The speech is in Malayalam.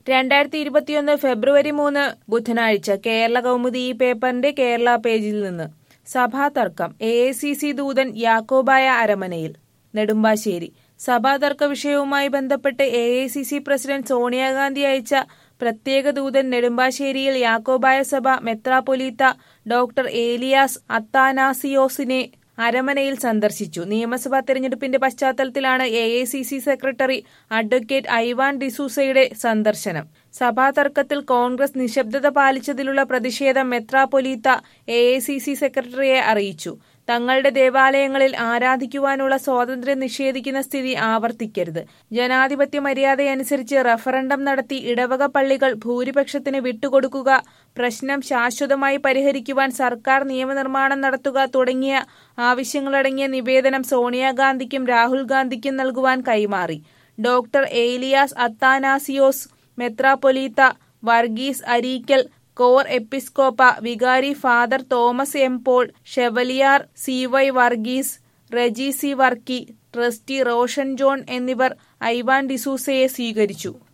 രണ്ടായിരത്തി ഇരുപത്തിയൊന്ന് ഫെബ്രുവരി മൂന്ന് ബുധനാഴ്ച കേരള കൗമുദി ഈ പേപ്പറിന്റെ കേരള പേജിൽ നിന്ന് സഭാ തർക്കം എ ഐ സി സി ദൂതൻ യാക്കോബായ അരമനയിൽ നെടുമ്പാശ്ശേരി സഭാ തർക്ക വിഷയവുമായി ബന്ധപ്പെട്ട് A I C C president Sonia Gandhi അയച്ച പ്രത്യേക ദൂതൻ നെടുമ്പാശ്ശേരിയിൽ യാക്കോബായ സഭ മെത്രാപൊലീത്ത ഡോക്ടർ ഏലിയാസ് അത്താനാസിയോസിനെ അരമനയിൽ സന്ദർശിച്ചു നിയമസഭാ തെരഞ്ഞെടുപ്പിന്റെ പശ്ചാത്തലത്തിലാണ് A I C C secretary advocate Ivan ഡിസൂസയുടെ സന്ദർശനം സഭാ തർക്കത്തിൽ കോൺഗ്രസ് നിശബ്ദത പാലിച്ചതിലുള്ള പ്രതിഷേധം മെത്രാപൊലീത്ത എ ഐ സി സി സെക്രട്ടറിയെ അറിയിച്ചു തങ്ങളുടെ ദേവാലയങ്ങളിൽ ആരാധിക്കുവാനുള്ള സ്വാതന്ത്ര്യം നിഷേധിക്കുന്ന സ്ഥിതി ആവർത്തിക്കരുത് ജനാധിപത്യ മര്യാദയനുസരിച്ച് റഫറണ്ടം നടത്തി ഇടവക പള്ളികൾ ഭൂരിപക്ഷത്തിന് വിട്ടുകൊടുക്കുക പ്രശ്നം ശാശ്വതമായി പരിഹരിക്കുവാൻ സർക്കാർ നിയമനിർമ്മാണം നടത്തുക തുടങ്ങിയ ആവശ്യങ്ങളടങ്ങിയ നിവേദനം സോണിയാഗാന്ധിക്കും രാഹുൽ ഗാന്ധിക്കും നൽകുവാൻ കൈമാറി ഡോക്ടർ ഏലിയാസ് അത്താനാസിയോസ് മെത്രാപൊലീത്ത വർഗീസ് അരീക്കൽ കോർ എപ്പിസ്കോപ്പ വികാരി father Thomas M Paul chevalier C Y Varghese Reji C Varkey trustee Roshan John എന്നിവർ ഐവാൻ ഡിസൂസയെ സ്വീകരിച്ചു